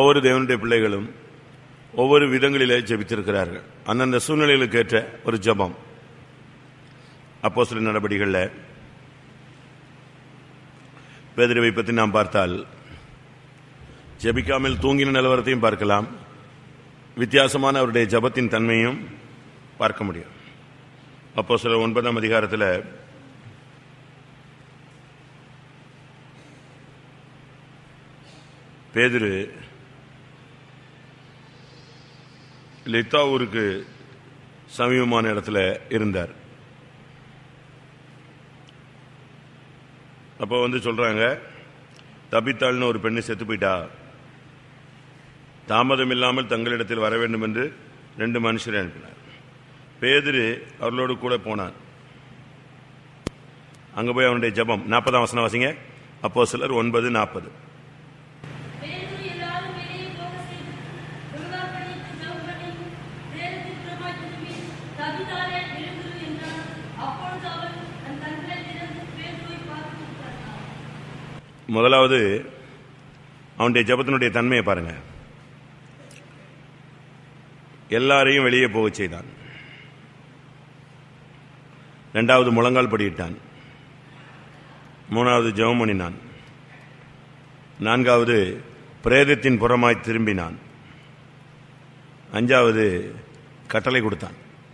ஒவ்வொரு தேவனுடைய பிள்ளைகளும் ஒவ்வொரு விதங்களிலே ஜெபித்திருக்கிறார்கள் அந்தந்த சூழ்நிலைகளுக்கு ஏற்ற ஒரு ஜெபம் அப்போ சில நடவடிக்கைகளில் பேதிரவை பற்றி நாம் பார்த்தால் ஜெபிக்காமல் தூங்கின நிலவரத்தையும் பார்க்கலாம் வித்தியாசமான அவருடைய ஜபத்தின் தன்மையும் பார்க்க முடியும் அப்போ சில ஒன்பதாம் அதிகாரத்தில் பேதுரு லித்தா ஊருக்கு சமீபமான இடத்துல இருந்தார் அப்போ வந்து சொல்றாங்க தபித்தாள்னு ஒரு பெண்ணு செத்து போயிட்டா தாமதம் இல்லாமல் தங்களிடத்தில் வர வேண்டும் என்று ரெண்டு மனுஷரை அனுப்பினார் பேதுரு அவர்களோடு கூட போனார் அங்க போய் அவனுடைய ஜெபம் நாற்பதாம் வசனம் வாசிங்க அப்போ சிலர் ஒன்பது நாற்பது பேதுரு எல்லாரும் வெளியே போக செய்து, முழங்காற்படியிட்டு ஜெபம் பண்ணி, நேரத்தில் புறமாய் திரும்பி, தபிதாளே, எழுந்திரு என்றான். அப்பொழுது அவள் தன் கண்களை திறந்து பேதுருவை பார்த்து உட்கார்ந்தாள். முதலாவது அவனுடைய ஜெபத்தினுடைய தன்மையை பாருங்க எல்லாரையும் வெளியே போகச் செய்தான் இரண்டாவது முழங்கால் படியிட்டான் மூணாவது ஜெபம் பண்ணினான் நான்காவது பிரேதத்தின் புறமாய் திரும்பினான் அஞ்சாவது கட்டளை கொடுத்தான்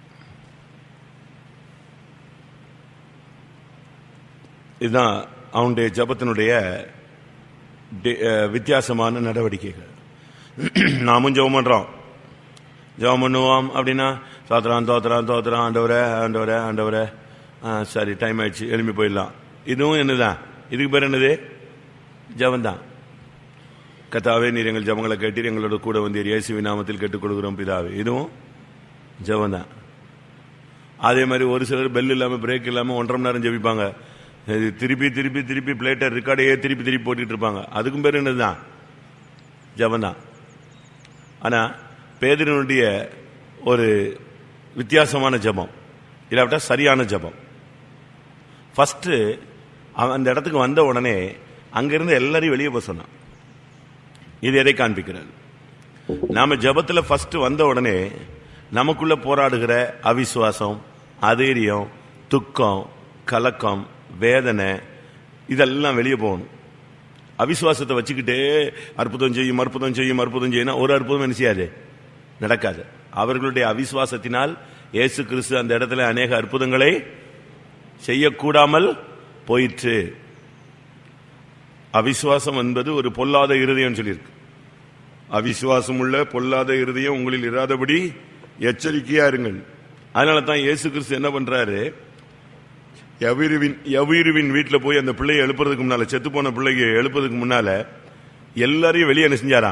இதுதான் அவனுடைய ஜபத்தினுடைய டி- அஹ், வித்தியாசமான நடவடிக்கைகள் நாமும் ஜெபம் பண்றோம் ஜெபம் பண்ணுவோம் அப்படின்னா தோத்துறான் தோத்துறான் தோத்துறான் ஆண்டவரே ஆண்டவரே ஆண்டவரே ஆ, சரி டைம் ஆயிடுச்சு எழும்பி போயிடலாம் இதுவும் என்னதான் இதுக்கு பேர் என்னது ஜெபம்தான் கத்தாவே நீர் எங்கள் ஜபங்களை கேட்டீர் எங்களோட கூட வந்தீர் இயேசுவி நாமத்தில் கேட்டுக் கொடுக்கிறோம் பிதாவே இதுவும் ஜெபம்தான் அதே மாதிரி ஒரு சிலர் பெல் இல்லாம பிரேக் இல்லாம ஒன்றரை மணி நேரம் ஜெபிப்பாங்க இது திருப்பி திருப்பி திருப்பி பிளேட்டை ரெக்கார்டையே திருப்பி திருப்பி போட்டுட்டு இருப்பாங்க அதுக்கும் பேர் என்னதுதான் ஜபம்தான் ஆனா பேதனுடைய ஒரு வித்தியாசமான ஜெபம் இல்லாவிட்டா சரியான ஜெபம் ஃபர்ஸ்ட் அவன் அந்த இடத்துக்கு வந்த உடனே அங்கிருந்து எல்லாரையும் வெளியே போக சொன்னான் இது எதை காண்பிக்கிறது நாம ஜெபத்துல ஃபர்ஸ்ட் வந்த உடனே நமக்குள்ள போராடுகிற அவிசுவாசம் அதீரியம் துக்கம் கலக்கம் வேதனை இதெல்லாம் வெளியே போகணும் அவிசுவாசத்தை வச்சுக்கிட்டே அற்புதம் செய்யும் அற்புதம் செய்யும் அற்புதம் செய்யும் ஒரு அற்புதம் என்ன செய்யாது நடக்காது அவர்களுடைய அவிசுவாசத்தினால் இயேசு கிறிஸ்து அந்த இடத்துல அநேக அற்புதங்களை செய்யக்கூடாமல் போயிற்று அவிசுவாசம் என்பது ஒரு பொல்லாத இருதயம் சொல்லியிருக்கு அவிசுவாசம் உள்ள பொல்லாத இருதயம் உங்களில் இராதபடி எச்சரிக்கையா இருங்கள் அதனால தான் இயேசு கிறிஸ்து என்ன பண்றாரு யவீருவின் யவீருவின் வீட்டுல போய் அந்த பிள்ளையை எழுப்புறதுக்கு முன்னால செத்து போன பிள்ளையை எழுப்புறதுக்கு முன்னால எல்லாரையும் வெளியே என்ன செஞ்சாரா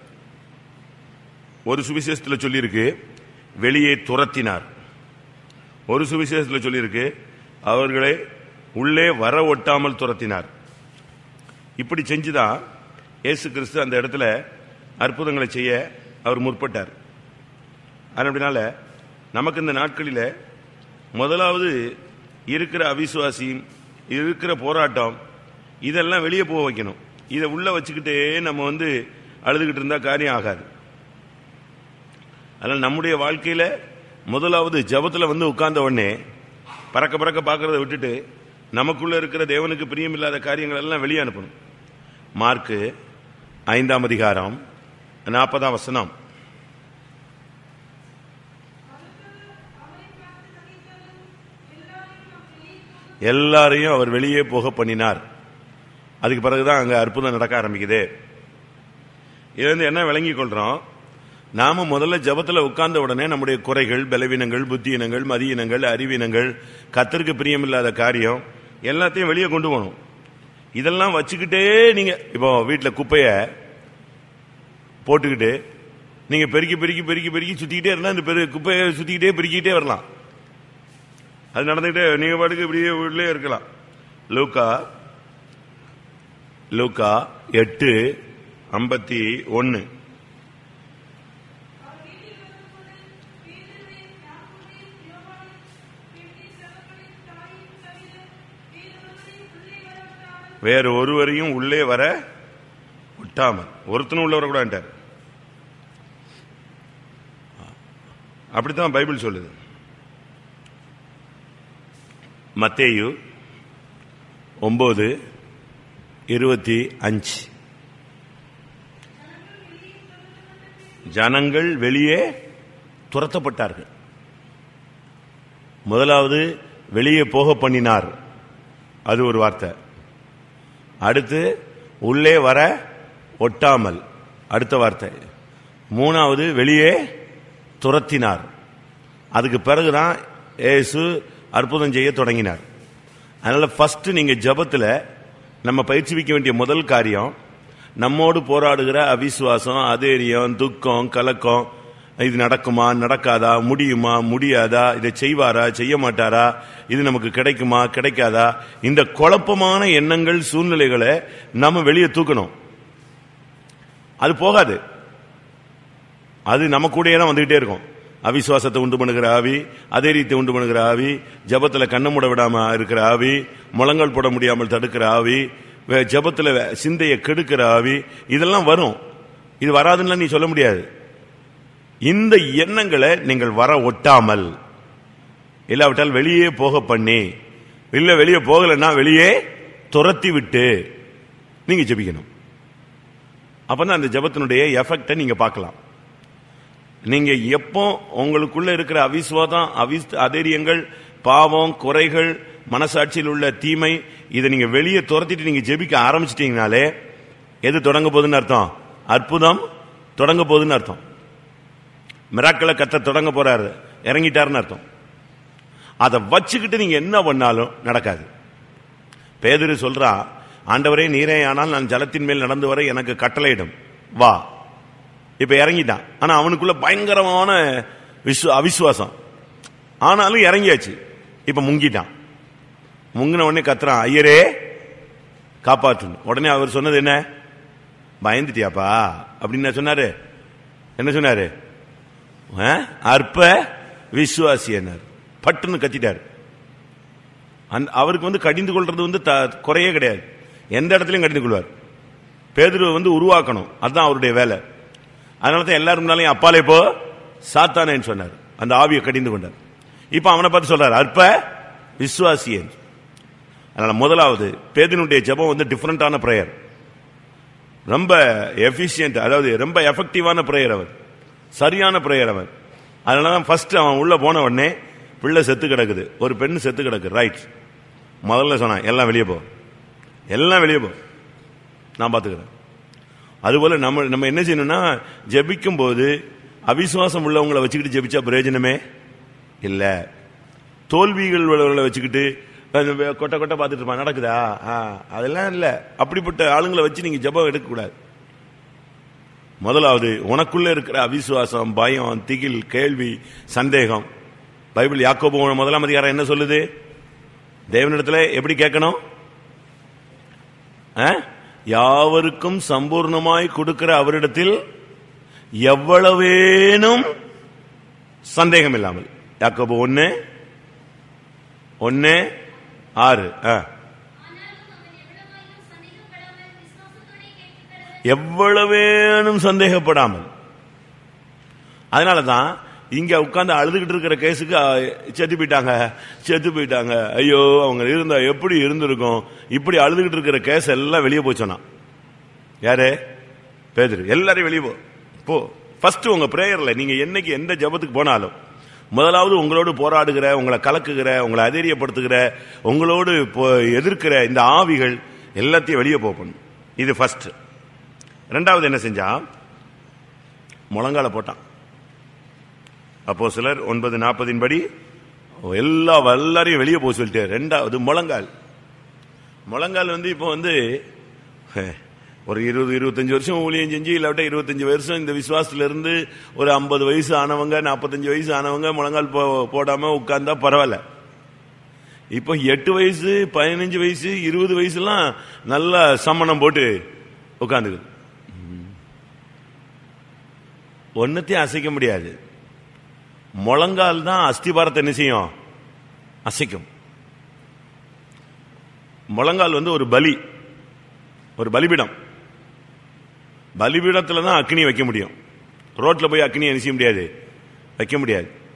ஒரு சுவிசேஷத்துல சொல்லியிருக்கு வெளியே துரத்தினார் ஒரு சுவிசேஷத்துல சொல்லியிருக்கு அவர்களை உள்ளே வர ஒட்டாமல் துரத்தினார் இப்படி செஞ்சுதான் இயேசு கிறிஸ்து அந்த இடத்துல அற்புதங்களை செய்ய அவர் முற்பட்டார் அதனால நமக்கு இந்த நாட்களில் முதலாவது இருக்கிற அவிசுவாசியும் இருக்கிற போராட்டம் இதெல்லாம் வெளியே போக வைக்கணும் இதை உள்ள வச்சுக்கிட்டே நம்ம வந்து அழுதுகிட்டு இருந்தா காரியம் ஆகாது அதனால் நம்முடைய வாழ்க்கையில முதலாவது ஜபத்துல வந்து உட்கார்ந்த உடனே பறக்க பறக்க பார்க்கறத விட்டுட்டு நமக்குள்ள இருக்கிற தேவனுக்கு பிரியமில்லாத காரியங்கள் எல்லாம் வெளியே அனுப்பணும் மார்க்கு ஐந்தாம் அதிகாரம் நாற்பதாம் வசனம் எல்லாரையும் அவர் வெளியே போக பண்ணினார் அதுக்கு பிறகுதான் அங்க அற்புதம் நடக்க ஆரம்பிக்குது இது வந்து என்ன விளங்கிக் கொள்றோம் நாம முதல்ல ஜபத்துல உட்கார்ந்த உடனே நம்முடைய குறைகள் பலவீனங்கள் புத்தியினங்கள் மதியினங்கள் அறிவீனங்கள் கத்தருக்கு பிரியமில்லாத காரியம் எல்லாத்தையும் வெளியே கொண்டு போகணும் இதெல்லாம் வச்சுக்கிட்டே நீங்க இப்போ வீட்டுல குப்பைய போட்டுக்கிட்டு நீங்க பெருக்கி பெருக்கி பெருக்கி பெருக்கி சுத்திக்கிட்டே இருந்தா இந்த பெரு குப்பையை சுத்திக்கிட்டே பெருக்கிட்டே வரலாம் அது நடந்துகிட்டே நீங்க பாட்டுக்கு இப்படியே வீட்டிலே இருக்கலாம் லூக்கா லூக்கா எட்டு ஐம்பத்தி ஒன்னு வேற ஒருவரையும் உள்ளே வர விட்டாமல் ஒருத்தனும் உள்ள வரக்கூடாதுட்டார் அப்படித்தான் பைபிள் சொல்லுது மத்தேயு ஒன்பது இருபத்தி அஞ்சு ஜனங்கள் வெளியே துரத்தப்பட்டார்கள் முதலாவது வெளியே போக பண்ணினார் அது ஒரு வார்த்தை அடுத்து உள்ளே வர ஒட்டாமல் அடுத்த வார்த்தை மூணாவது வெளியே துரத்தினார் அதுக்கு பிறகுதான் இயேசு அற்புதம் செய்ய தொடங்கினார் அதனால ஃபர்ஸ்ட் நீங்க ஜெபத்துல நம்ம பயிற்சிவிக்க வேண்டிய முதல் காரியம் நம்மோடு போராடுகிற அவிசுவாசம் அதேரியம் துக்கம் கலக்கம் இது நடக்குமா நடக்காதா முடியுமா முடியாதா இதை செய்வாரா செய்ய மாட்டாரா இது நமக்கு கிடைக்குமா கிடைக்காதா இந்த குழப்பமான எண்ணங்கள் சூழ்நிலைகளை நம்ம வெளியே தூக்கணும் அது போகாது அது நம்ம கூடயே தான் வந்துகிட்டே இருக்கும் அவிசுவாசத்தை உண்டு பண்ணுகிற ஆவி அதேரியத்தை உண்டு பண்ணுகிற ஆவி ஜபத்துல கண்ண மூட விடாம இருக்கிற ஆவி முழங்கால் போட முடியாமல் தடுக்கிற ஆவி வே- ஜெபத்துல வே- சிந்தையை கெடுக்கிற ஆவி இதெல்லாம் வரும் இது வராதுன்னு நீ சொல்ல முடியாது இந்த எண்ணங்களை நீங்கள் வர ஒட்டாமல் இல்லாவிட்டால் வெளியே போக பண்ணி இல்ல வெளியே போகலைன்னா வெளியே துரத்தி விட்டு நீங்க ஜெபிக்கணும் அப்பதான் அந்த ஜெபத்தினுடைய எஃபெக்டை நீங்க பார்க்கலாம் நீங்க எப்போ உங்களுக்குள்ள இருக்கிற அவிஸ்வாதம் அவிஸ் அதேரியங்கள் பாவம் குறைகள் மனசாட்சியில் உள்ள தீமை இதை நீங்க வெளியே துரத்திட்டு நீங்க ஜெபிக்க ஆரம்பிச்சிட்டீங்கனாலே எது தொடங்க போகுதுன்னு அர்த்தம் அற்புதம் தொடங்க போகுதுன்னு அர்த்தம் மிராக்களை கத்த தொடங்க போறாரு இறங்கிட்டாருன்னு அர்த்தம் அதை வச்சுக்கிட்டு நீங்க என்ன பண்ணாலும் நடக்காது பேதுரு சொல்றான் ஆண்டவரே நீரே ஆனால் நான் ஜலத்தின் மேல் நடந்து வர எனக்கு கட்டளையிடும் வா இப்ப இறங்கிட்டான் ஆனா அவனுக்குள்ள பயங்கரமான விஸ்வ அவிசுவாசம் ஆனாலும் இறங்கியாச்சு இப்ப முங்கிட்டான் முங்கின உடனே கத்துறான் ஐயரே காப்பாற்று உடனே அவர் சொன்னது என்ன பயந்துட்டியாப்பா அப்படின்னு என்ன சொன்னாரு என்ன சொன்னாரு ஆ? அற்ப விசுவாசி என்னார் பட்டுன்னு கத்திட்டாரு அந்த அவருக்கு வந்து கடிந்து கொள்றது வந்து த- குறையே கிடையாது எந்த இடத்துலயும் கடிந்து கொள்வார் பேதுருவை வந்து உருவாக்கணும் அதுதான் அவருடைய வேலை அதனால தான் எல்லாரும் முன்னாலையும் அப்பாலே போ சாத்தானேன்னு சொன்னார் அந்த ஆவியை கடிந்து கொண்டார் இப்ப அவனை பார்த்து சொல்றாரு அற்ப விசுவாசியன் அதனால முதலாவது பேதினுடைய ஜெபம் வந்து டிஃபரெண்டான பிரேயர் ரொம்ப எஃபிஷியன்ட் அதாவது ரொம்ப எஃபெக்டிவான பிரேயர் அவர் சரியான பிரேயர் அவர் அதனால தான் ஃபர்ஸ்ட் அவன் உள்ள போன உடனே பிள்ளை செத்து கிடக்குது ஒரு பெண் செத்து கிடக்கு ரைட் முதல்ல சொன்னான் எல்லாம் வெளியே போ எல்லாம் வெளியே போ நான் பார்த்துக்கிறேன் அதுபோல நம்ம நம்ம என்ன செய்யணும்னா ஜெபிக்கும் போது அவிசுவாசம் உள்ளவங்களை வச்சுக்கிட்டு ஜெபிச்சா பிரயோஜனமே இல்ல தோல்விகள் உள்ளவர்களை வச்சுக்கிட்டு அது வே- கொட்டை கொட்டை பார்த்துட்டு இருப்பான் நடக்குதா ஆ, அதெல்லாம் இல்ல அப்படிப்பட்ட ஆளுங்களை வச்சு நீங்க ஜெபம் எடுக்கக்கூடாது முதலாவது உனக்குள்ள இருக்கிற அவிசுவாசம் பயம் திகில் கேள்வி சந்தேகம் பைபிள் யாக்கோபு முதலாம் அதிகாரம் என்ன சொல்லுது தேவனிடத்துல எப்படி கேட்கணும் ஆ? யாவருக்கும் சம்பூர்ணமாய் கொடுக்கிற அவரிடத்தில் எவ்வளவேனும் சந்தேகம் இல்லாமல் யாக்கோபு ஒன்னு ஒன்னு ஆறு ஆ. எவ்வளவேனும் சந்தேகப்படாமல் அதனால தான் இங்க உட்கார்ந்து அழுதுகிட்டு இருக்கிற கேஸுக்கு அ, செத்து போயிட்டாங்க செத்து போயிட்டாங்க ஐயோ அவங்க இருந்தா எப்படி இருந்திருக்கும் இப்படி அழுதுகிட்டு இருக்கிற கேஸ் எல்லாம் வெளியே போச்சோன்னா யாரு பேதரு எல்லாரையும் வெளியே போ போ ஃபர்ஸ்ட் உங்க பிரேயர்ல நீங்க என்னைக்கு எந்த ஜெபத்துக்கு போனாலும் முதலாவது உங்களோடு போராடுகிற உங்களை கலக்குகிற உங்களை அதேரியப்படுத்துகிற உங்களோடு போ- எதிர்க்கிற இந்த ஆவிகள் எல்லாத்தையும் வெளியே போகணும் இது ஃபர்ஸ்ட் ரெண்டாவது என்ன செஞ்சா முழங்கால போட்டான் அப்போ சிலர் ஒன்பது நாற்பதின் படி எல்லா எல்லாரையும் வெளியே போக சொல்லிட்டு ரெண்டாவது முழங்கால் முழங்கால் வந்து இப்போ வந்து ஹே, ஒரு இருபது இருபத்தஞ்சு வருஷம் ஊழியம் செஞ்சு இல்லாவிட்ட இருபத்தஞ்சு வருஷம் இந்த விசுவாசத்துல இருந்து ஒரு ஐம்பது வயசு ஆனவங்க நாற்பத்தஞ்சு வயசு ஆனவங்க முழங்கால் போ போடாம உட்கார்ந்தா பரவாயில்ல இப்போ எட்டு வயசு பதினஞ்சு வயசு இருபது வயசுலாம் நல்லா சம்மணம் போட்டு உட்காந்துக்குது ஒன்னத்தையும் அசைக்க முடியாது முழங்கால் தான் அஸ்திபாரத்தை என்ன செய்யும் அசைக்கும் முழங்கால் வந்து ஒரு பலி ஒரு பலிபீடம் பலிபீடத்துல தான் அக்னி வைக்க முடியும் ரோட்ல போய் அக்னி என்ன செய்ய முடியாது வைக்க முடியாது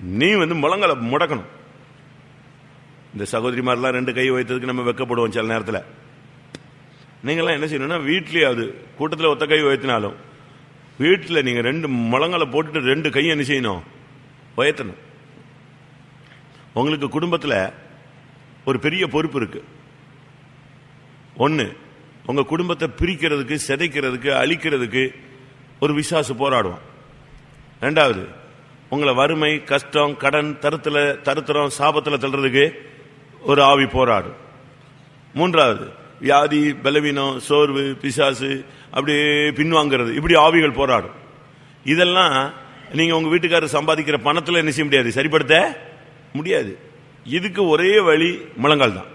நீ வந்து முழங்கால முடக்கணும் இந்த சகோதரிமாரெல்லாம் ரெண்டு கை வைத்ததுக்கு நம்ம வெக்கப்படுவோம் சில நேரத்தில் நீங்களாம் என்ன செய்யணும்னா வீட்லயே அது கூட்டத்தில் ஒத்த கை உயர்த்தினாலும் வீட்டில் நீங்க ரெண்டு முழங்கால போட்டுட்டு ரெண்டு கை என்ன செய்யணும் உயர்த்தணும் உங்களுக்கு குடும்பத்தில் ஒரு பெரிய பொறுப்பு இருக்கு ஒன்று உங்க குடும்பத்தை பிரிக்கிறதுக்கு சிதைக்கிறதுக்கு அழிக்கிறதுக்கு ஒரு விசுவாசு போராடுவான் ரெண்டாவது உங்களை வறுமை கஷ்டம் கடன் தருத்துல தருத்திரம் சாபத்துல தள்ளுறதுக்கு ஒரு ஆவி போராடும் மூன்றாவது வியாதி பலவீனம் சோர்வு பிசாசு அப்படியே பின்வாங்கிறது இப்படி ஆவிகள் போராடும் இதெல்லாம் நீங்க உங்க வீட்டுக்காரர் சம்பாதிக்கிற பணத்துல என்ன செய்ய முடியாது சரிப்படுத்த முடியாது இதுக்கு ஒரே வழி முழங்கால் தான்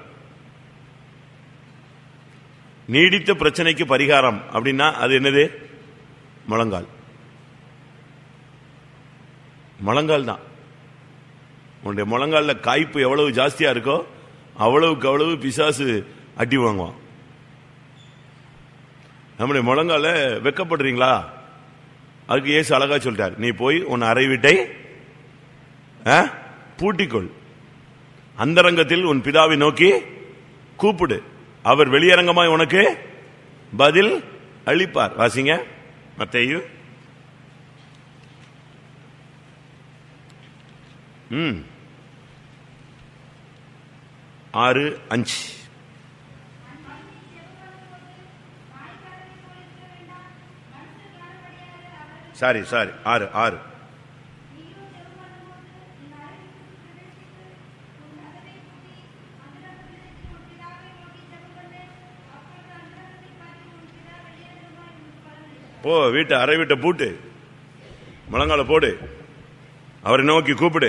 நீடித்த பிரச்சனைக்கு பரிகாரம் அப்படின்னா அது என்னது முழங்கால் முழங்கால் தான் உன்னுடைய முழங்கால்ல காய்ப்பு எவ்வளவு ஜாஸ்தியா இருக்கோ அவ்வளவுக்கு அவ்வளவு பிசாசு அடி வாங்குவான் நம்முடைய முழங்கால வெக்கப்படுறீங்களா அதுக்கு ஏசு அழகா சொல்லிட்டார் நீ போய் உன் அறை வீட்டை ஆ, பூட்டிக்கொள் அந்தரங்கத்தில் உன் பிதாவை நோக்கி கூப்பிடு அவர் வெளியரங்கமாய் உனக்கு பதில் அளிப்பார் வாசிங்க மத்தேயு ம் ஆறு அஞ்சு சாரி சாரி ஆறு ஆறு போ வீட்டை அறை வீட்டை பூட்டு முழங்கால போடு அவரை நோக்கி கூப்பிடு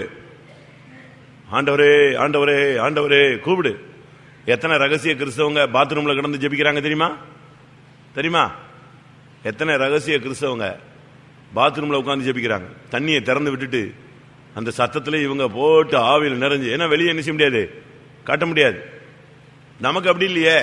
ஆண்டவரே ஆண்டவரே ஆண்டவரே கூப்பிடு எத்தனை ரகசிய கிறிஸ்தவங்க பாத்ரூம்ல கிடந்து ஜெபிக்கிறாங்க தெரியுமா தெரியுமா எத்தனை ரகசிய கிறிஸ்தவங்க பாத்ரூம்ல உட்கார்ந்து ஜெபிக்கிறாங்க தண்ணியை திறந்து விட்டுட்டு அந்த சத்தத்துல இவங்க போட்டு ஆவியில் நிறைஞ்சு ஏன்னா வெளியே என்ன செய்ய முடியாது காட்ட முடியாது நமக்கு அப்படி இல்லையே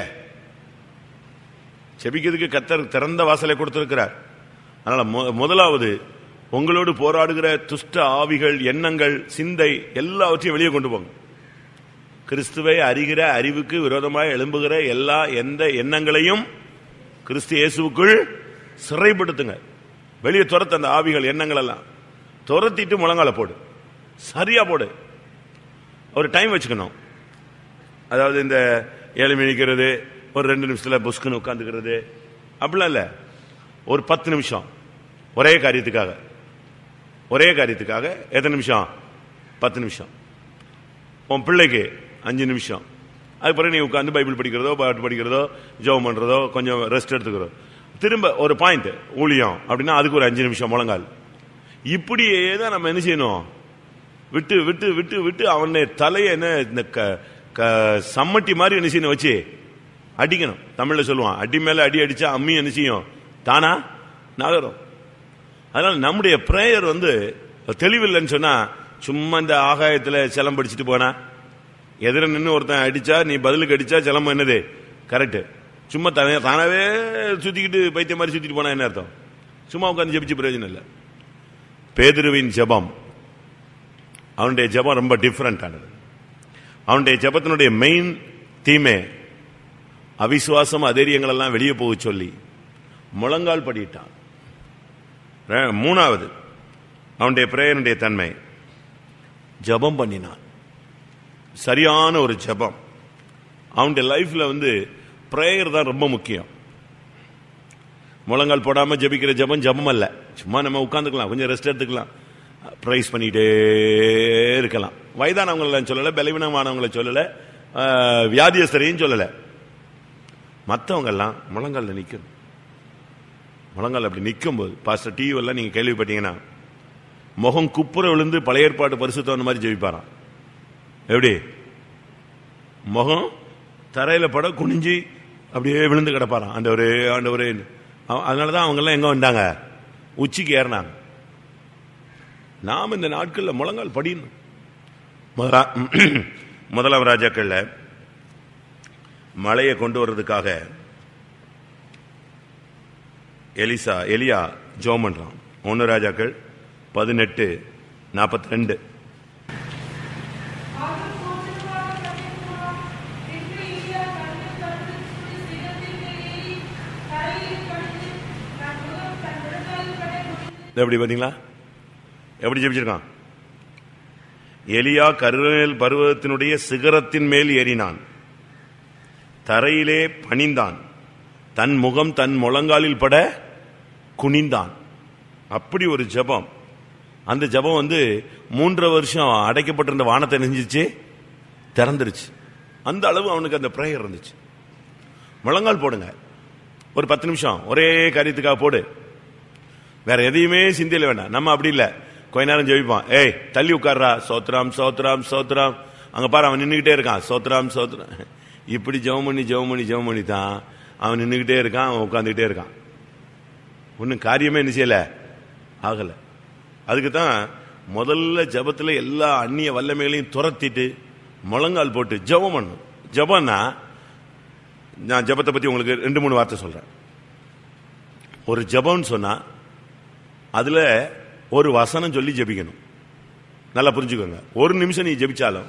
செபிக்கிறதுக்கு கத்தர் திறந்த வாசலை கொடுத்திருக்கிறார் அதனால மு- முதலாவது உங்களோடு போராடுகிற துஷ்ட ஆவிகள் எண்ணங்கள் சிந்தை எல்லாவற்றையும் வெளியே கொண்டு போங்க கிறிஸ்துவை அறிகிற அறிவுக்கு விரோதமாக எழும்புகிற எல்லா எந்த எண்ணங்களையும் கிறிஸ்து இயேசுவுக்குள் சிறைப்படுத்துங்க வெளியே துரத்து அந்த ஆவிகள் எண்ணங்கள் எல்லாம் துரத்திட்டு முழங்கால போடு சரியா போடு ஒரு டைம் வச்சுக்கணும் அதாவது இந்த ஏழு மணிக்கிறது ஒரு ரெண்டு நிமிஷத்துல புஸ்குன்னு உட்காந்துக்கிறது அப்படிலாம் இல்ல ஒரு பத்து நிமிஷம் ஒரே காரியத்துக்காக ஒரே காரியத்துக்காக எத்தனை நிமிஷம் பத்து நிமிஷம் உன் பிள்ளைக்கு அஞ்சு நிமிஷம் அதுக்கு பிறகு நீ உட்காந்து பைபிள் படிக்கிறதோ பாட்டு படிக்கிறதோ ஜெபம் பண்றதோ கொஞ்சம் ரெஸ்ட் எடுத்துக்கிறதோ திரும்ப ஒரு பாயிண்ட் ஊழியம் அப்படின்னா அதுக்கு ஒரு அஞ்சு நிமிஷம் முழங்கால் இப்படியே தான் நம்ம என்ன செய்யணும் விட்டு விட்டு விட்டு விட்டு அவனை தலையை என்ன இந்த க- க- சம்மட்டி மாதிரி என்ன செய்யணும் வச்சு அடிக்கணும் தமிழ்ல சொல்லுவான் அடி மேல அடி அடிச்சா அம்மி என்ன செய்யும் தானா நகரும் அதனால நம்முடைய பிரேயர் வந்து தெளிவில்லைன்னு சொன்னா சும்மா இந்த ஆகாயத்துல சிலம் படிச்சுட்டு போனா எதிர நின்று ஒருத்தன் அடிச்சா நீ பதிலுக்கு அடிச்சா சிலம்பம் என்னது கரெக்ட் சும்மா தானே தானாவே சுத்திக்கிட்டு பைத்தியம் மாதிரி சுத்திட்டு போனா என்ன அர்த்தம் சும்மா உட்காந்து ஜெபிச்சு பிரயோஜனம் இல்லை பேதுருவின் ஜெபம் அவனுடைய ஜெபம் ரொம்ப டிஃப்ரெண்டானது அவனுடைய ஜெபத்தினுடைய மெயின் தீமே அவிசுவாசம் அதேரியங்கள் எல்லாம் வெளியே போக சொல்லி முழங்கால் படிட்டான் ரெ- மூணாவது அவனுடைய பிரேயனுடைய தன்மை ஜெபம் பண்ணினான் சரியான ஒரு ஜெபம் அவனுடைய லைஃப்ல வந்து பிரேயர் தான் ரொம்ப முக்கியம் முழங்கால் போடாம ஜெபிக்கிற ஜெபம் ஜெபம் அல்ல சும்மா நம்ம உட்காந்துக்கலாம் கொஞ்சம் ரெஸ்ட் எடுத்துக்கலாம் ப்ரைஸ் பண்ணிட்டே இருக்கலாம் வயதானவங்கள சொல்லல பலவீனமானவங்கள சொல்லல ஆஹ், வியாதியஸ்தரையும் சொல்லல மற்றவங்க எல்லாம் முழங்கால்ல நிக்கணும் முழங்கால் அப்படி நிற்கும் போது பாஸ்டர் டிவி எல்லாம் நீங்க கேள்விப்பட்டீங்கன்னா முகம் குப்புற விழுந்து பழைய ஏற்பாடு பரிசுத்தவன் மாதிரி ஜெபிப்பாராம் எப்படி முகம் தரையில பட குனிஞ்சு அப்படியே விழுந்து கிடப்பாராம் ஆண்டவரே ஆண்டவரே அதனாலதான் அவங்க எல்லாம் எங்க வந்தாங்க உச்சிக்கு ஏறினாங்க நாம் இந்த நாட்கள்ல முழங்கால் படியணும் முதலா- முதலாம் ராஜாக்கள்ல மழையை கொண்டு வர்றதுக்காக எலிசா எலியா ஜோம் பண்றான் ஒன்னு ராஜாக்கள் பதினெட்டு நாற்பத்தி ரெண்டு இது எப்படி பாத்தீங்களா எப்படி ஜெபிச்சிருக்கான் எலியா கருவேல் பருவத்தினுடைய சிகரத்தின் மேல் ஏறினான் தரையிலே பணிந்தான் தன் முகம் தன் முழங்காலில் பட குனிந்தான் அப்படி ஒரு ஜெபம் அந்த ஜெபம் வந்து மூன்றரை வருஷம் அடைக்கப்பட்டிருந்த வானத்தை நெஞ்சிச்சு திறந்துருச்சு அந்த அளவு அவனுக்கு அந்த பிரேயர் இருந்துச்சு முழங்கால் போடுங்க ஒரு பத்து நிமிஷம் ஒரே காரியத்துக்காக போடு வேற எதையுமே சிந்தையில வேண்டாம் நம்ம அப்படி இல்ல கொஞ்ச நேரம் ஜெபிப்பான் ஏய் தள்ளி உட்கார்றா சோத்ராம் சோத்ராம் சோத்ராம் அங்க பாரு அவன் நின்னுகிட்டே இருக்கான் சோத்ராம் சோத்ராம் இப்படி ஜெபம் பண்ணி ஜெபம் பண்ணி ஜெபம் பண்ணி தான் அவன் நின்னுகிட்டே இருக்கான் அவன் உட்கார்ந்துகிட்டே இருக்கான் ஒன்னும் காரியமே என்ன செய்யல ஆகல அதுக்கு தான் முதல்ல ஜபத்துல எல்லா அந்நிய வல்லமைகளையும் துரத்திட்டு முழங்கால் போட்டு ஜெபம் பண்ணும் ஜெபம்னா நான் ஜெபத்தை பத்தி உங்களுக்கு ரெண்டு மூணு வார்த்தை சொல்றேன் ஒரு ஜெபம்னு சொன்னா அதுல ஒரு வசனம் சொல்லி ஜெபிக்கணும் நல்லா புரிஞ்சுக்கோங்க ஒரு நிமிஷம் நீ ஜெபிச்சாலும்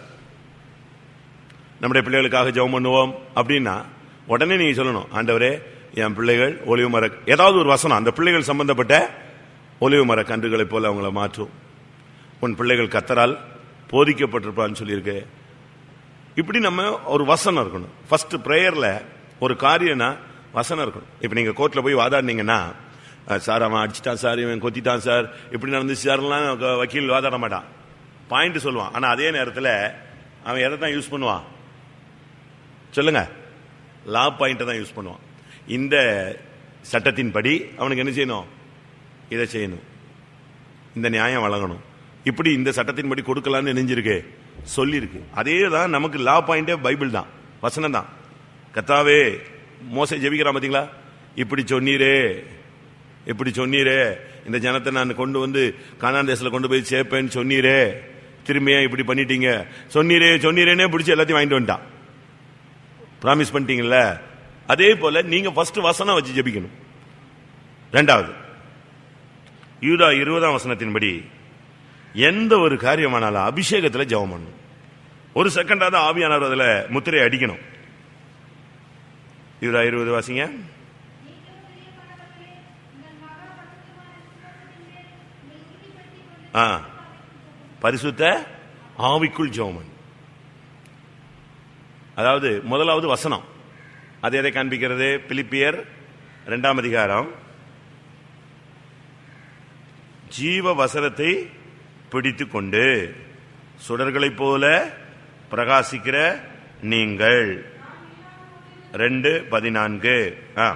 நம்முடைய பிள்ளைகளுக்காக ஜெபம் பண்ணுவோம் அப்படின்னா உடனே நீங்க சொல்லணும் ஆண்டவரே என் பிள்ளைகள் ஒளிவு மர ஏதாவது ஒரு வசனம் அந்த பிள்ளைகள் சம்பந்தப்பட்ட ஒளிவு மர கன்றுகளைப் போல அவங்கள மாற்றும் உன் பிள்ளைகள் கத்தரால் போதிக்கப்பட்டிருப்பான்னு சொல்லியிருக்கு இப்படி நம்ம ஒரு வசனம் இருக்கணும் ஃபர்ஸ்ட் பிரேயர்ல ஒரு காரியம்னா வசனம் இருக்கணும் இப்ப நீங்க கோர்ட்ல போய் வாதாடினீங்கன்னா அஹ், சார் அவன் அடிச்சிட்டான் சார் இவன் கொத்திட்டான் சார் இப்படி நடந்துச்சு சார்லாம் க- வக்கீல் வாதாட மாட்டான் பாயிண்ட் சொல்லுவான் ஆனா அதே நேரத்தில் அவன் எதை தான் யூஸ் பண்ணுவான் சொல்லுங்க லா பாயிண்ட் தான் யூஸ் பண்ணுவான் இந்த சட்டத்தின்படி அவனுக்கு என்ன செய்யணும் இதை செய்யணும் இந்த நியாயம் வழங்கணும் இப்படி இந்த சட்டத்தின்படி கொடுக்கலாம்னு நினைஞ்சிருக்கு சொல்லியிருக்கு அதே தான் நமக்கு லா பாயிண்டே பைபிள் தான் வசனம் தான் கத்தாவே மோசை ஜெபிக்கிறான் பாத்தீங்களா இப்படி சொன்னீரே இப்படி சொன்னீரே இந்த ஜனத்தை நான் கொண்டு வந்து கானான் தேசத்துல கொண்டு போய் சேர்ப்பேன்னு சொன்னீரே திரும்பியா இப்படி பண்ணிட்டீங்க சொன்னீரே சொன்னீரேனே பிடிச்சி எல்லாத்தையும் வாங்கிட்டு வந்துட்டான் ப்ராமிஸ் பண்ணிட்டீங்கல்ல அதே போல நீங்க ஃபர்ஸ்ட் வசனம் வச்சு ஜெபிக்கணும் ரெண்டாவது யூதா இருபதாம் வசனத்தின்படி எந்த ஒரு காரியமானாலும் அபிஷேகத்துல ஜெபம் பண்ணணும் ஒரு செகண்டாவது ஆவியானவர் அதுல முத்திரை அடிக்கணும் யூதா இருபது வாசிங்க ஆ பரிசுத்த ஆவிக்குள் ஜெபம் பண்ணு. அதாவது முதலாவது வசனம் அது எதை காண்பிக்கிறது பிலிப்பியர் இரண்டாம் அதிகாரம் ஜீவ வசனத்தை பிடித்துக் கொண்டு சுடர்களைப் போல பிரகாசிக்கிற நீங்கள் ரெண்டு பதினான்கு ஆ.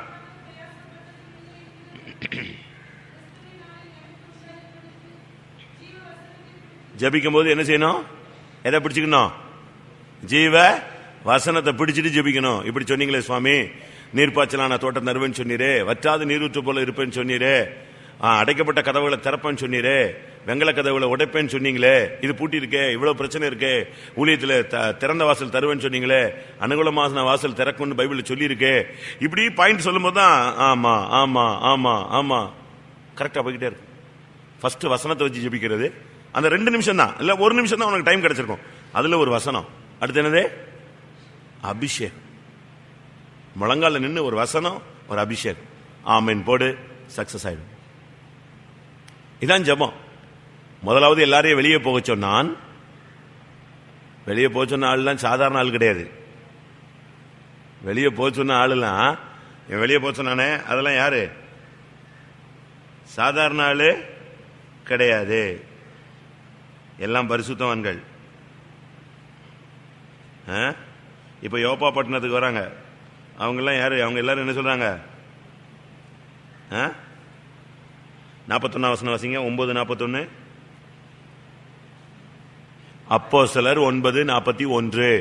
ஜபிக்கும் போது என்ன செய்யணும் எதை பிடிச்சுக்கணும் ஜீவ வசனத்தை பிடிச்சிட்டு ஜெபிக்கணும் இப்படி சொன்னீங்களே சுவாமி நீர்ப்பாய்ச்சலான தோட்டம் தருவேன்னு சொன்னீரே வற்றாத நீரூற்று போல இருப்பேன்னு சொன்னீரே ஆ, அடைக்கப்பட்ட கதவுகளை திறப்பேன்னு சொன்னீரே வெங்கல கதவுகளை உடைப்பேன்னு சொன்னீங்களே இது பூட்டி இருக்கே இவ்வளவு பிரச்சனை இருக்கே ஊழியத்துல த- திறந்த வாசல் தருவேன்னு சொன்னீங்களே அனுகூலமான வாசல் திறக்கும்னு பைபிள்ல சொல்லியிருக்கே இப்படி பாயிண்ட் சொல்லும்போது தான் ஆமா ஆமா ஆமா ஆமா கரெக்டா போய்கிட்டே இருக்கு ஃபர்ஸ்ட் வசனத்தை வச்சு ஜெபிக்கிறது அந்த ரெண்டு நிமிஷம் தான் இல்ல ஒரு நிமிஷம் தான் உனக்கு டைம் கிடைச்சிருக்கும் அதுல ஒரு வசனம் அடுத்து என்னது அபிஷேகம் முழங்கால நின்று ஒரு வசனம் ஒரு அபிஷேகம் ஆமென் போடு சக்சஸ் ஆயிடும் இதான் ஜெபம் முதலாவது எல்லாரையும் வெளியே போக சொன்னான் வெளியே போக சொன்ன ஆள்லாம் சாதாரண ஆள் கிடையாது வெளியே போக சொன்ன ஆளுலாம் இவன் வெளியே போக சொன்னானே அதெல்லாம் யாரு சாதாரண ஆளு கிடையாது எல்லாம் பரிசுத்தவான்கள் ஆ? இப்ப யோப்பா பட்டணத்துக்கு வராங்க அவங்க எல்லாம் யாரு அவங்க எல்லாரும் என்ன சொல்றாங்க நாற்பத்தொன்னா வசனம் வாசிங்க ஒன்பது நாற்பத்தொன்னு அப்போ சிலர் ஒன்பது நாற்பத்தி ஒன்று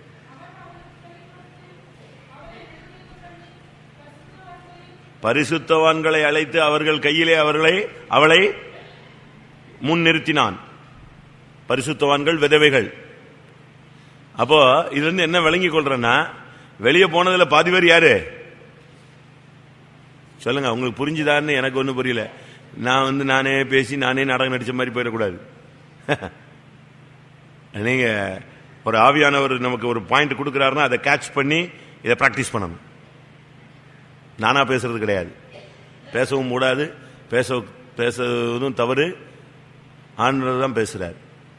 பரிசுத்தவான்களை அழைத்து அவர்கள் கையிலே அவர்களை அவளை முன் நிறுத்தினான் பரிசுத்தவான்கள் விதவைகள் அப்போ இதுல இருந்து என்ன விளங்கி கொள்றேன்னா வெளியே போனதுல பாதி பேர் யாரு சொல்லுங்க உங்களுக்கு புரிஞ்சுதான்னு எனக்கு ஒன்றும் புரியல நான் வந்து நானே பேசி நானே நாடகம் நடிச்ச மாதிரி போயிடக்கூடாது நீங்க ஒரு ஆவியானவர் நமக்கு ஒரு பாயிண்ட் கொடுக்குறாருன்னா அதை கேட்ச் பண்ணி இதை பிராக்டிஸ் பண்ணணும் நானா பேசுறது கிடையாது பேசவும் கூடாது பேச பேசுவதும் தவறு ஆண்டவர் தான் பேசுறார்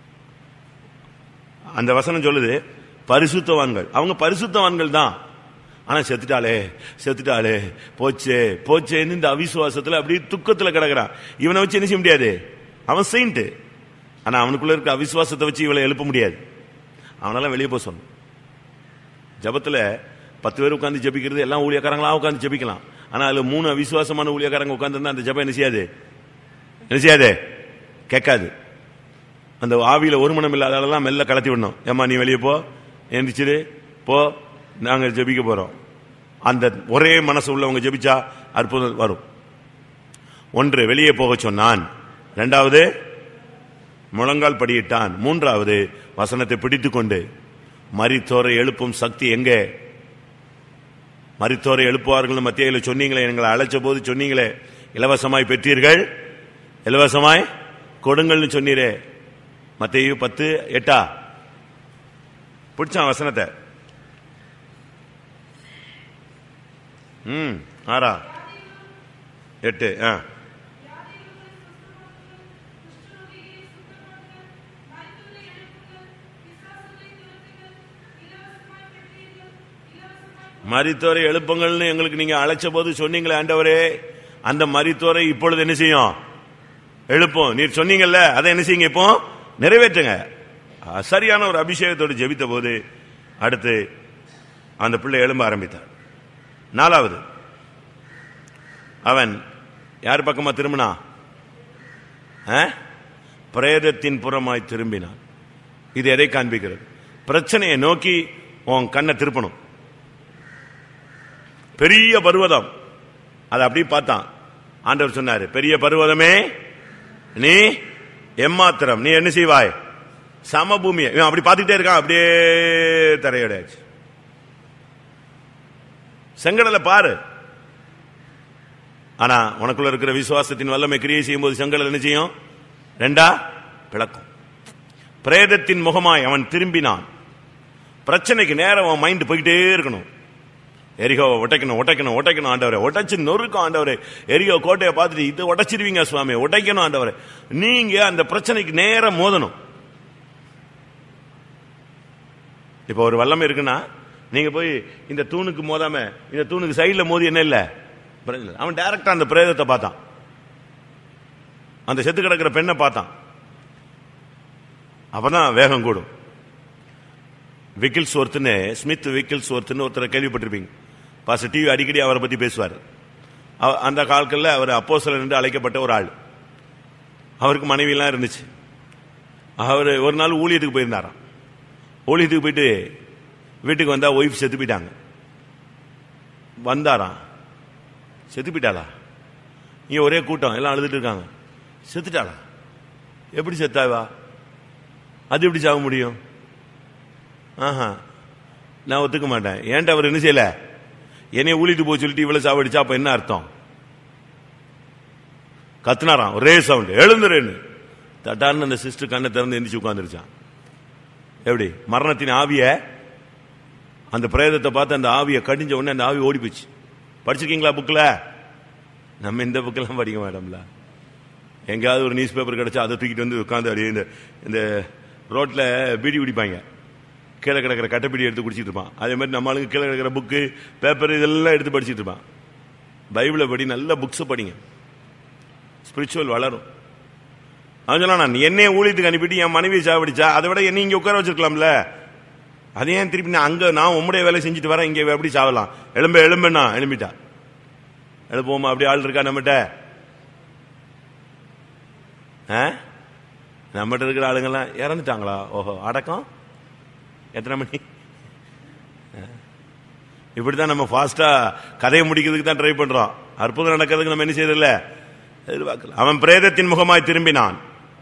அந்த வசனம் சொல்லுது பரிசுத்தவான்கள் அவங்க பரிசுத்தவான்கள் தான் ஆனா செத்துட்டாளே செத்துட்டாளே போச்சே போச்சேன்னு இந்த அவிசுவாசத்துல அப்படியே துக்கத்துல கிடக்குறான் இவனை வச்சு என்ன செய்ய முடியாது அவன் செயின்ட் ஆனா அவனுக்குள்ள இருக்க அவிசுவாசத்தை வச்சு இவளை எழுப்ப முடியாது அவனெல்லாம் வெளியே போக சொல்லணும் ஜபத்துல பத்து பேர் உட்கார்ந்து ஜபிக்கிறது எல்லாம் ஊழியக்காரங்களா உட்கார்ந்து ஜபிக்கலாம் ஆனா அதுல மூணு அவிசுவாசமான ஊழியக்காரங்க உட்கார்ந்து அந்த ஜபம் என்ன செய்யாது என்ன செய்யாது கேட்காது அந்த ஆவியில ஒரு மனம் இல்லாதெல்லாம் மெல்ல கலத்தி விடணும் ஏமா நீ வெளியே போ எந்திரிச்சிரு போ நாங்க ஜெபிக்க போறோம் அந்த ஒரே மனசு உள்ளவங்க ஜெபிச்சா அற்புதம் வரும் ஒன்று வெளியே போக சொன்னான் இரண்டாவது முழங்கால் படியிட்டான் மூன்றாவது வசனத்தை பிடித்துக் கொண்டு மரித்தோரை எழுப்பும் சக்தி எங்கே மரித்தோரை எழுப்புவார்கள் மத்தியில சொன்னீங்களே எங்களை அழைச்ச போது சொன்னீங்களே இலவசமாய் பெற்றீர்கள் இலவசமாய் கொடுங்கள்னு சொன்னீரே மத்தேயு பத்து எட்டா பிடிச்சான் வசனத்தை ம் ஆறா எட்டு ஆ மரித்தோரை எழுப்புங்கள்னு எங்களுக்கு நீங்க அழைச்ச போது சொன்னீங்களே ஆண்டவரே அந்த மரித்தோரை இப்பொழுது என்ன செய்யும் எழுப்போம் நீர் சொன்னீங்கல்ல அதை என்ன செய்யுங்க இப்போ நிறைவேற்றுங்க அஹ், சரியான ஒரு அபிஷேகத்தோடு ஜெபித்த போது அடுத்து அந்த பிள்ளை எழும்ப ஆரம்பித்தார் நாலாவது அவன் யார் பக்கமா திரும்பினா அஹ்? பிரேதத்தின் புறமாய் திரும்பினான் இது எதை காண்பிக்கிறது பிரச்சனையை நோக்கி உன் கண்ணை திருப்பணும் பெரிய பர்வதம் அதை அப்படி பார்த்தான் ஆண்டவர் சொன்னாரு பெரிய பர்வதமே நீ எம்மாத்திரம் நீ என்ன செய்வாய் சமபூமியை இவன் அப்படி பார்த்துட்டே இருக்கான் அப்படியே தரையடையாச்சு செங்கடலை பாரு ஆனா உனக்குள்ள இருக்கிற விசுவாசத்தின் வல்லமை கிரியை செய்யும் போது செங்கடல் என்ன செய்யும் ரெண்டா பிளக்கும் பிரேதத்தின் முகமாய் அவன் திரும்பினான் பிரச்சனைக்கு நேரம் அவன் மைண்ட் போய்கிட்டே இருக்கணும் எரிகோவை உடைக்கணும் உடைக்கணும் உடைக்கணும் ஆண்டவரே உடைச்சு நொறுக்கும் ஆண்டவரே எரிகோ கோட்டையை பார்த்துட்டு இது உடைச்சிருவீங்க சுவாமி உடைக்கணும் ஆண்டவரே நீங்க அந்த பிரச்சனைக்கு நேரம் மோதணும் இப்போ ஒரு வல்லமை இருக்குன்னா நீங்க போய் இந்த தூணுக்கு மோதாம இந்த தூணுக்கு சைடுல மோதி என்ன இல்ல பிரச்சனை இல்ல. அவன் டைரக்டா அந்த பிரேதத்தை பார்த்தான் அந்த செத்து கிடக்கிற பெண்ணை பார்த்தான் அப்பதான் வேகம் கூடும் விக்கில்ஸ் ஒருத்தன்னு ஸ்மித் விக்கில்ஸ் ஒருத்தன்னு ஒருத்தரை கேள்விப்பட்டிருப்பீங்க பாச டிவி அடிக்கடி அவரை பத்தி பேசுவார் அவ- அந்த காலத்தில் அவர் அப்போ என்று அழைக்கப்பட்ட ஒரு ஆள் அவருக்கு மனைவியெல்லாம் இருந்துச்சு அவர் ஒரு நாள் ஊழியத்துக்கு போயிருந்தாராம் ஊழியத்துக்கு போயிட்டு வீட்டுக்கு வந்தா ஒய்ஃப் செத்து போயிட்டாங்க வந்தாராம் செத்து போயிட்டாளா இங்க ஒரே கூட்டம் எல்லாம் அழுதுட்டு இருக்காங்க செத்துட்டாளா எப்படி செத்தாவா அது எப்படி சாக முடியும் ஆஹா நான் ஒத்துக்க மாட்டேன் ஏன்ட்ட அவர் என்ன செய்யல என்னைய ஊழிட்டு போய் சொல்லிட்டு இவ்வளவு சாவடிச்சா அப்ப என்ன அர்த்தம் கத்துனாராம் ஒரே சவுண்ட் எழுந்துருன்னு தட்டார்னு அந்த சிஸ்டர் கண்ணை திறந்து எந்திரிச்சு உட்காந்துருச்சான் எப்படி மரணத்தின் ஆவிய அந்த பிரேதத்தை பார்த்து அந்த ஆவியை கடிஞ்ச உடனே அந்த ஆவி ஓடி போச்சு படிச்சிருக்கீங்களா புக்கில் நம்ம இந்த புக்கெல்லாம் படிக்க மாட்டோம்ல எங்கேயாவது ஒரு நியூஸ் பேப்பர் கிடைச்சா அதை தூக்கிட்டு வந்து உட்காந்து அப்படியே இந்த இந்த ரோட்ல பீடி குடிப்பாங்க கீழே கிடக்கிற கட்டைப்பீடி எடுத்து குடிச்சிட்டு இருப்பான் அதே மாதிரி நம்ம ஆளுங்க கீழே கிடக்கிற புக்கு பேப்பர் இதெல்லாம் எடுத்து படிச்சிட்டு இருப்பான் பைபிளை படி நல்ல புக்ஸ் படிங்க ஸ்பிரிச்சுவல் வளரும் அவன் சொல்லலாம் நான் என்னைய ஊழியத்துக்கு அனுப்பிட்டு என் மனைவியை சாவடிச்சா அதை விட என்னை இங்க உட்கார வச்சிருக்கலாம்ல அதை ஏன் திருப்பி நான் அங்க நான் உம்முடைய வேலை செஞ்சுட்டு வரேன் இங்க எப்படி சாவலாம் எலும்ப எலும்புன்னா எழும்பிட்டா எழுப்புவோமா அப்படி ஆள் இருக்கா நம்மகிட்ட ஆ? நம்மகிட்ட இருக்கிற ஆளுங்கெல்லாம் இறந்துட்டாங்களா ஓஹோ அடக்கம் எத்தனை மணி ஆ. இப்படித்தான் நம்ம ஃபாஸ்டா கதையை முடிக்கிறதுக்கு தான் ட்ரை பண்றோம் அற்புதம் நடக்கிறதுக்கு நம்ம என்ன செய்யறதில்ல எதிர்பார்க்கல அவன் பிரேதத்தின் முகமாய் திரும்பினான்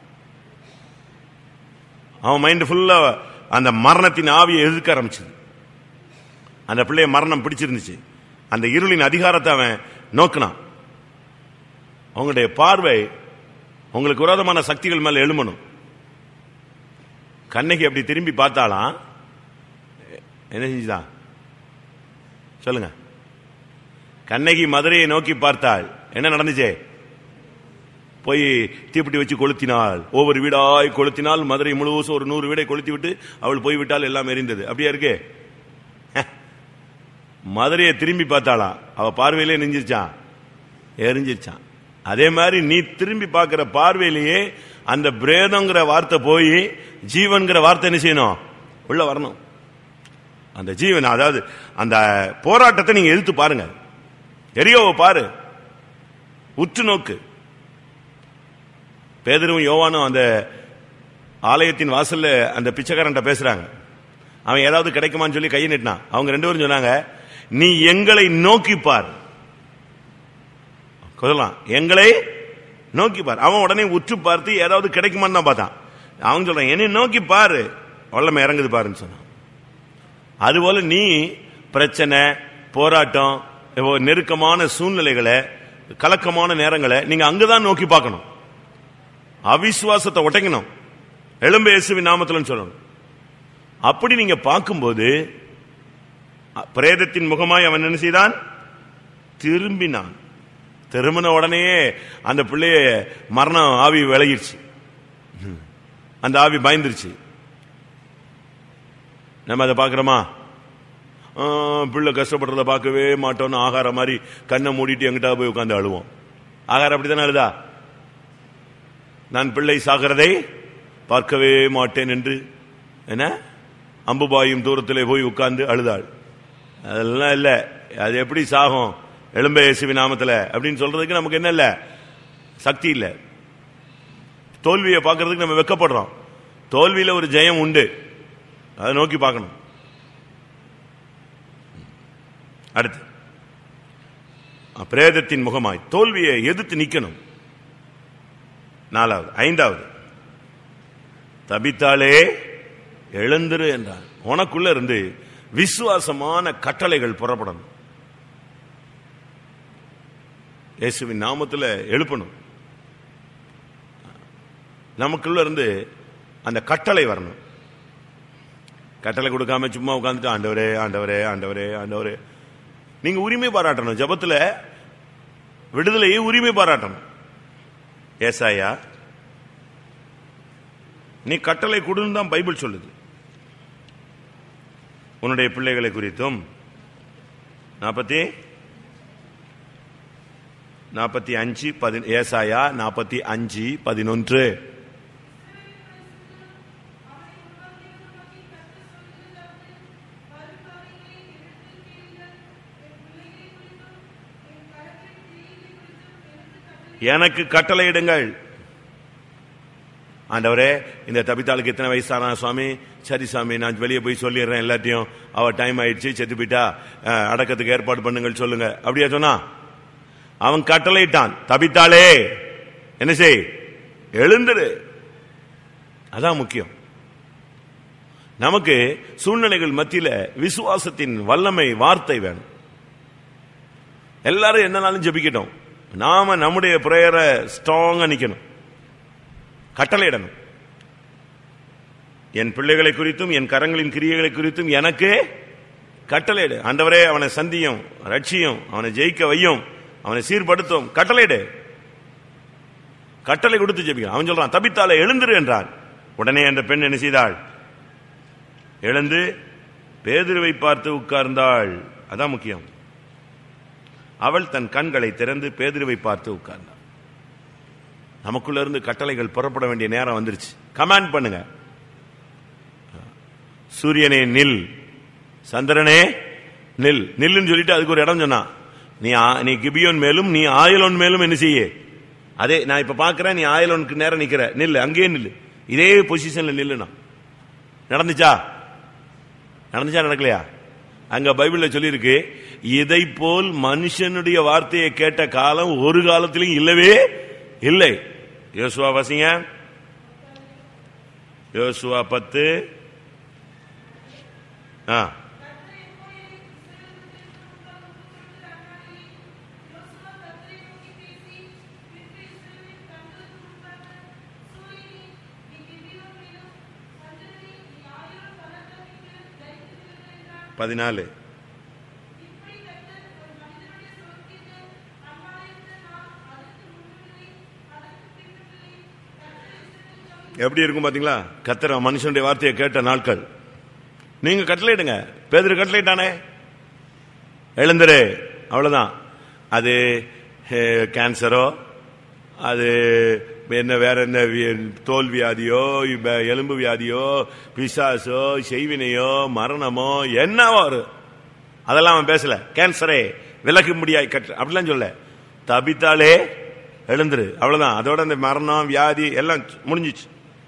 அவன் மைண்ட் ஃபுல்லா அந்த மரணத்தின் ஆவியை எதிர்க்க ஆரம்பிச்சது அந்த பிள்ளைய மரணம் பிடிச்சிருந்துச்சு அந்த இருளின் அதிகாரத்தை அவன் நோக்கினான் அவங்களுடைய பார்வை உங்களுக்கு விரோதமான சக்திகள் மேல எழுமணும் கண்ணகி அப்படி திரும்பி பார்த்தாலாம் என்ன செஞ்சுதான் சொல்லுங்க கண்ணகி மதுரையை நோக்கி பார்த்தாள் என்ன நடந்துச்சு போய் தீப்பெட்டி வச்சு கொளுத்தினாள் ஒவ்வொரு வீடாய் கொளுத்தினால் மதுரை முழுவதும் ஒரு நூறு வீடை கொளுத்தி விட்டு அவள் போய்விட்டால் எல்லாம் எரிந்தது அப்படியா இருக்கு மதுரையை திரும்பி பார்த்தாளா அவ பார்வையிலே நெஞ்சிருச்சான் எரிஞ்சிருச்சான் அதே மாதிரி நீ திரும்பி பார்க்கிற பார்வையிலேயே அந்த பிரேதங்கிற வார்த்தை போய் ஜீவன்கிற வார்த்தை என்ன செய்யணும் உள்ள வரணும் அந்த ஜீவன் அதாவது அந்த போராட்டத்தை நீங்க எதிர்த்து பாருங்க எரியோவை பாரு உற்று நோக்கு பேதரும் யோவானும் அந்த ஆலயத்தின் வாசல்ல அந்த பிச்சைக்காரன்ட்ட பேசுறாங்க அவன் ஏதாவது கிடைக்குமான்னு சொல்லி கையை நீட்டினான் அவங்க ரெண்டு பேரும் சொன்னாங்க நீ எங்களை நோக்கி பார் சொல்லலாம் எங்களை நோக்கி பார் அவன் உடனே உற்று பார்த்து ஏதாவது கிடைக்குமான்னு தான் பார்த்தான் அவன் சொல்றான் என்னை நோக்கி பாரு வல்லமை இறங்குது பாருன்னு சொன்னான் அதுபோல நீ பிரச்சனை போராட்டம் இப்போ நெருக்கமான சூழ்நிலைகளை கலக்கமான நேரங்களை நீங்க அங்கதான் நோக்கி பார்க்கணும் அவிசுவாசத்தை ஒட்டைக்கணும் எலும்பு இயேசுவின் நாமத்தில் சொல்லணும் அப்படி நீங்க பார்க்கும்போது அ, பிரேதத்தின் முகமாய் அவன் என்ன செய்தான் திரும்பினான் திரும்பின உடனேயே அந்த பிள்ளைய மரணம் ஆவி விலகிருச்சு அந்த ஆவி பயந்துருச்சு நம்ம அதை பார்க்குறோமா ஆ, பிள்ளை கஷ்டப்படுறத பார்க்கவே மாட்டோம்னு ஆகாரம் மாதிரி கண்ணை மூடிட்டு எங்கிட்ட போய் உட்காந்து அழுவோம் ஆகாரம் அப்படித்தானே அழுதா நான் பிள்ளை சாகிறதை பார்க்கவே மாட்டேன் என்று என்ன அம்புபாயும் தூரத்திலே போய் உட்கார்ந்து அழுதாள் அதெல்லாம் இல்ல அது எப்படி சாகும் எலும்பே இயேசுவி நாமத்துல அப்படின்னு சொல்றதுக்கு நமக்கு என்ன இல்ல சக்தி இல்ல தோல்வியை பார்க்கறதுக்கு நம்ம வெக்கப்படுறோம் தோல்வியில ஒரு ஜெயம் உண்டு அதை நோக்கி பார்க்கணும் அடுத்து அஹ், பிரேதத்தின் முகமாய் தோல்வியை எதிர்த்து நிக்கணும் நாலாவது ஐந்தாவது தபித்தாலே எழுந்திரு என்றார் உனக்குள்ள இருந்து விசுவாசமான கட்டளைகள் புறப்படணும் இயேசுவின் நாமத்துல எழுப்பணும் நமக்குள்ள இருந்து அந்த கட்டளை வரணும் கட்டளை கொடுக்காம சும்மா உட்காந்துட்டு ஆண்டவரே ஆண்டவரே ஆண்டவரே ஆண்டவரே நீங்க உரிமை பாராட்டணும் ஜபத்துல விடுதலையை உரிமை பாராட்டணும் ஏசாயா நீ கட்டளை கொடுன்னு தான் பைபிள் சொல்லுது உன்னுடைய பிள்ளைகளை குறித்தும் நாற்பத்தி நாற்பத்தி அஞ்சு பதி ஏசாயா நாற்பத்தி அஞ்சு பதினொன்று எனக்கு கட்டளையிடுங்கள் ஆண்டவரே இந்த தபித்தாளுக்கு எத்தனை வயசானா சுவாமி சரி சாமி நான் வெளியே போய் சொல்லிடுறேன் எல்லாத்தையும் அவ டைம் ஆயிடுச்சு செத்து போயிட்டா அஹ், அடக்கத்துக்கு ஏற்பாடு பண்ணுங்கள் சொல்லுங்க அப்படியா சொன்னா அவன் கட்டளையிட்டான் தபித்தாளே என்ன செய் எழுந்துரு அதான் முக்கியம் நமக்கு சூழ்நிலைகள் மத்தியில விசுவாசத்தின் வல்லமை வார்த்தை வேணும் எல்லாரும் என்னனாலும் ஜெபிக்கட்டும் நாம நம்முடைய பிரேயரை ஸ்ட்ராங்கா நிக்கணும் கட்டளையிடணும் என் பிள்ளைகளை குறித்தும் என் கரங்களின் கிரியைகளை குறித்தும் எனக்கு கட்டளையிடு ஆண்டவரே அவனை சந்தியும் ரட்சியும் அவனை ஜெயிக்க வையும் அவனை சீர்படுத்தும் கட்டளையிடு கட்டளை கொடுத்து ஜெபிக்கிறான் அவன் சொல்றான் தபித்தாலே எழுந்திரு என்றான் உடனே அந்த பெண் என்ன செய்தாள் எழுந்து பேதுருவை பார்த்து உட்கார்ந்தாள் அதான் முக்கியம் அவள் தன் கண்களை திறந்து பேதுருவை பார்த்து உட்கார்ந்தாள் நமக்குள்ள இருந்து கட்டளைகள் புறப்பட வேண்டிய நேரம் வந்துருச்சு கமாண்ட் பண்ணுங்க சூரியனே நில் சந்திரனே நில் நில்லுன்னு சொல்லிட்டு அதுக்கு ஒரு இடம் சொன்னான் நீ ஆ- நீ கிபியோன் மேலும் நீ ஆயலோன் மேலும் என்ன செய்ய அதே நான் இப்ப பாக்குறேன் நீ ஆயலோனுக்கு நேரம் நிக்கிற நில்லு அங்கேயே நில்லு இதே பொசிஷன்ல நில்லுனா நடந்துச்சா நடந்துச்சா நடக்கலையா அங்க பைபிள்ல சொல்லியிருக்கு இதை போல் மனுஷனுடைய வார்த்தையை கேட்ட காலம் ஒரு காலத்திலும் இல்லவே இல்லை யோசுவா வாசிங்க யோசுவா பத்து ஆ பதினாலு எப்படி இருக்கும் பாத்தீங்களா கத்தர மனுஷனுடைய வார்த்தையை கேட்ட நாட்கள் நீங்க கட்டளையிடுங்க பேதர் கட்டளையிட்டானே எழுந்துரு அவ்வளவுதான் அது அஹ், கேன்சரோ அது என்ன வேற என்ன வி- தோல் வியாதியோ இப்ப எலும்பு வியாதியோ பிசாசோ செய்வினையோ மரணமோ என்னவோ ஒரு அதெல்லாம் அவன் பேசல கேன்சரே விலக முடியாய் கற்று அப்படிலாம் சொல்ல தபித்தாலே எழுந்துரு அவ்வளவுதான் அதோட இந்த மரணம் வியாதி எல்லாம் முடிஞ்சிச்சு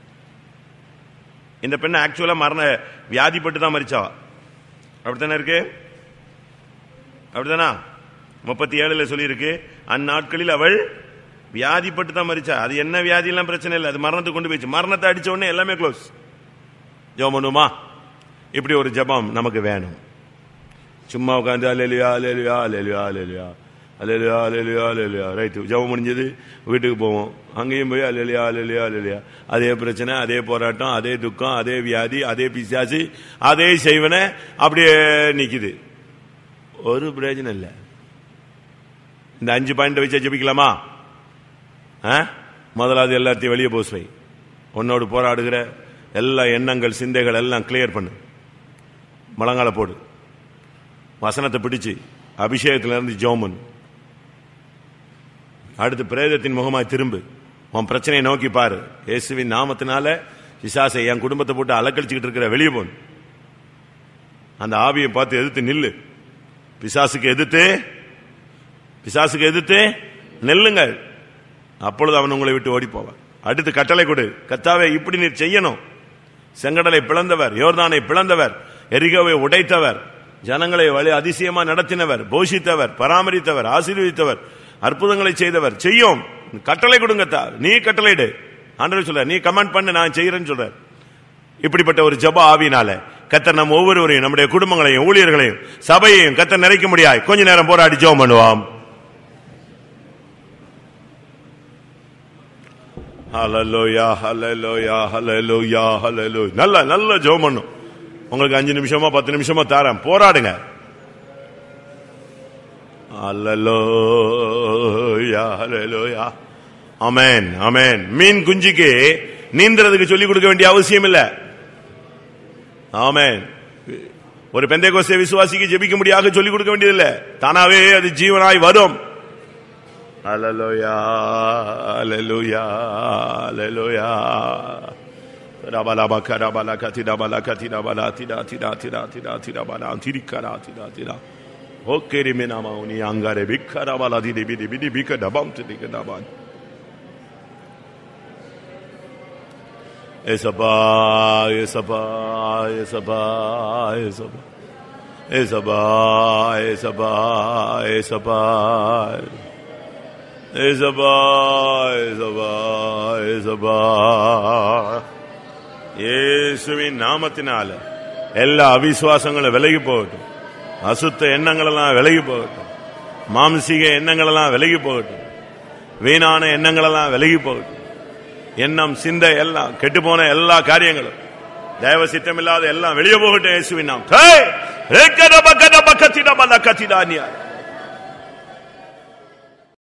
இந்த பெண்ணை ஆக்சுவலா மரண வியாதிப்பட்டு தான் மறிச்சா அப்படித்தானே இருக்கு அப்படிதானா முப்பத்தி ஏழுல சொல்லியிருக்கு அந்நாட்களில் அவள் வியாதிப்பட்டு தான் மறிச்சா அது என்ன வியாதியெல்லாம் பிரச்சனை இல்லை அது மரணத்துக்கு கொண்டு போயிடுச்சு மரணத்தை அடிச்ச உடனே எல்லாமே க்ளோஸ் ஜெபம் பண்ணுமா இப்படி ஒரு ஜெபம் நமக்கு வேணும் சும்மா உட்காந்து அலையிலையா அலையிலையா அலையிலையா அலையிலையா அலையிலையா அலையிலையா அலையிலையா ரைட்டு ஜெபம் முடிஞ்சது வீட்டுக்கு போவோம் அங்கேயும் போய் அலையிலையா அலையிலையா அலையிலையா அதே பிரச்சனை அதே போராட்டம் அதே துக்கம் அதே வியாதி அதே பிசாசு அதே செய்வனை அப்படியே நிக்குது ஒரு பிரயோஜனம் இல்லை இந்த அஞ்சு பாயிண்ட் வச்சு ஜெபிக்கலாமா ஆ? முதலாவது எல்லாத்தையும் வெளியே போஸ் வை உன்னோடு போராடுகிற எல்லா எண்ணங்கள் சிந்தைகள் எல்லாம் கிளியர் பண்ணு முழங்கால போடு வசனத்தை பிடிச்சு அபிஷேகத்துல இருந்து ஜோமன் அடுத்து பிரேதத்தின் முகமாய் திரும்பு உன் பிரச்சனையை நோக்கி பாரு இயேசுவின் நாமத்தினால பிசாசை என் குடும்பத்தை போட்டு அலக்கழிச்சுக்கிட்டு இருக்கிற வெளியே போன் அந்த ஆவியை பார்த்து எதிர்த்து நில்லு பிசாசுக்கு எதிர்த்து பிசாசுக்கு எதிர்த்து நெல்லுங்கள் அப்பொழுது அவன் உங்களை விட்டு ஓடி போவான் அடுத்து கட்டளை கொடு கத்தாவே இப்படி நீர் செய்யணும் செங்கடலை பிளந்தவர் யோர்தானை பிளந்தவர் எரிகோவை உடைத்தவர் ஜனங்களை வழி அதிசயமா நடத்தினவர் போஷித்தவர் பராமரித்தவர் ஆசீர்வதித்தவர் அற்புதங்களை செய்தவர் செய்யும் கட்டளை கொடுங்கத்தா நீ கட்டளையிடு ஆண்டவர் சொல்ற நீ கமெண்ட் பண்ணு நான் செய்யறேன்னு சொல்ற இப்படிப்பட்ட ஒரு ஜப ஆவினால கத்தர் நம்ம ஒவ்வொருவரையும் நம்முடைய குடும்பங்களையும் ஊழியர்களையும் சபையையும் கத்தர் நிறைக்க முடியாது கொஞ்ச நேரம் போராடி ஜெபம் பண்ணுவோம் ஹalleluya ஹalleluya ஹalleluya ஹalleluya நல்ல நல்ல ஜெபம் பண்ணும் உங்களுக்கு அஞ்சு நிமிஷமா பத்து நிமிஷமா தாரேன் போராடுங்க ஹalleluya ஹalleluya ஆமென் ஆமென் மீன் குஞ்சுக்கு நீந்துறதுக்கு சொல்லிக் கொடுக்க வேண்டிய அவசியம் இல்ல ஆமென் ஒரு பெந்தைகோஸ்தே விசுவாசிக்கு ஜெபிக்க முடியாக சொல்லிக் கொடுக்க வேண்டியதில்லை தானாவே அது ஜீவனாய் வரும் Hallelujah, hallelujah, hallelujah. Rabalabaka, rabalakati, rabalakati, rabalati, dati, dati, dati, dati, rabalanti, rikarati, dati, da. Okere menama uni angare bikara baladi de bidi bidi bika dabam te dika daban. Esaba, esaba, esaba, esaba. Esaba, esaba, esaba. ஏசபா ஏசபா ஏசபா இயேசுவின் நாமத்தினால எல்லா அவிசுவாசங்களும் விலகி போகட்டும் அசுத்த எண்ணங்கள் எல்லாம் விலகி போகட்டும் மாம்சீக எண்ணங்கள் எல்லாம் விலகி போகட்டும் வீணான எண்ணங்கள் எல்லாம் விலகி போகட்டும் எண்ணம் சிந்தை எல்லாம் கெட்டு போன எல்லா காரியங்களும் தேவ சித்தம் இல்லாத எல்லாம் வெளியே போகட்டும் இயேசுவின் நாம் கத்திடா பக்கத்திடா